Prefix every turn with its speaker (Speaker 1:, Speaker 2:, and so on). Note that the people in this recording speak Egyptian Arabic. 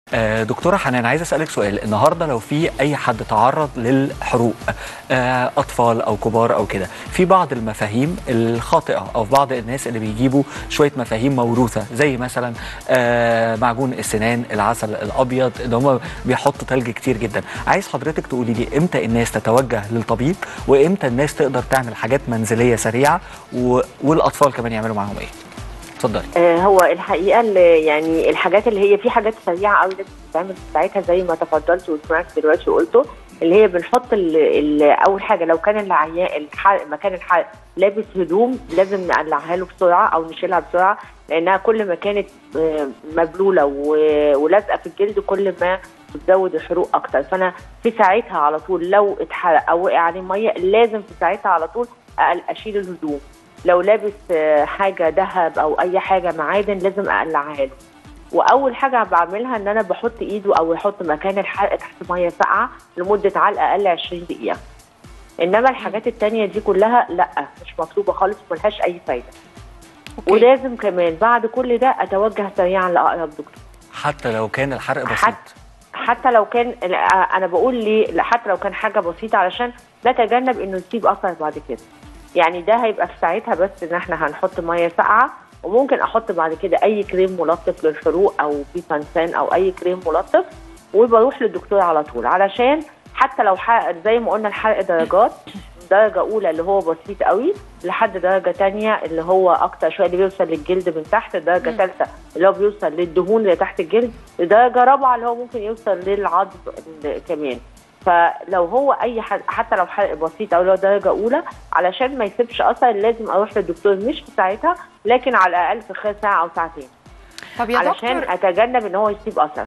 Speaker 1: آه، دكتورة حنان عايز أسألك سؤال النهاردة لو في أي حد تعرض للحروق آه، أطفال أو كبار أو كده في بعض المفاهيم الخاطئة أو بعض الناس اللي بيجيبوا شوية مفاهيم موروثة زي مثلا آه، معجون السنان العسل الأبيض إن هم بيحطوا تلج كتير جدا عايز حضرتك تقولي لي إمتى الناس تتوجه للطبيب وإمتى الناس تقدر تعمل حاجات منزلية سريعة و... والأطفال كمان يعملوا معاهم إيه اتفضلي
Speaker 2: آه، هو الحقيقه اللي يعني الحاجات اللي هي في حاجات سريعه قوي لازم تتعمل في ساعتها زي ما تفضلت وسمعت دلوقتي وقلته اللي هي بنحط ال ال اول حاجه لو كان العيان الحرق مكان الحرق لابس هدوم لازم نقلعها له بسرعه او نشيلها بسرعه لانها كل ما كانت آه، مبلوله و- ولازقه في الجلد كل ما بتزود الحروق اكتر فانا في ساعتها على طول لو اتحرق او وقع عليه ميه لازم في ساعتها على طول أقل- اشيل الهدوم لو لابس آه، حاجه ذهب او اي حاجه معادن لازم اقلعها له واول حاجه بعملها ان انا بحط ايده او يحط مكان الحرق تحت ميه ساقعه لمده على الاقل 20 دقيقه انما الحاجات التانية دي كلها لا مش مطلوبه خالص وملهاش اي فايده
Speaker 3: أوكي.
Speaker 2: ولازم كمان بعد كل ده اتوجه سريعا لاقرب دكتور
Speaker 1: حتى لو كان الحرق بسيط
Speaker 2: حتى حتى لو كان انا بقول ليه لا، حتى لو كان حاجه بسيطه علشان نتجنب انه يسيب اثر بعد كده يعني ده هيبقى في ساعتها بس ان احنا هنحط ميه ساقعه وممكن احط بعد كده اي كريم ملطف للحروق او بيبانسان او اي كريم ملطف وبروح للدكتور على طول علشان حتى لو حرق زي ما قلنا الحرق درجات درجة أولى اللي هو بسيط قوي لحد درجة تانية اللي هو أكتر شوية اللي بيوصل للجلد من تحت درجة
Speaker 3: مم.
Speaker 2: ثالثة اللي هو بيوصل للدهون اللي تحت الجلد لدرجة رابعة اللي هو ممكن يوصل للعظم ال- كمان فلو هو أي حد حتى لو حرق بسيط أو لو درجة أولى علشان ما يسيبش أثر لازم أروح للدكتور مش في ساعتها لكن على الأقل في خلال ساعة أو ساعتين
Speaker 3: طب يا
Speaker 2: علشان
Speaker 3: دكتور
Speaker 2: أتجنب إن هو يسيب أثر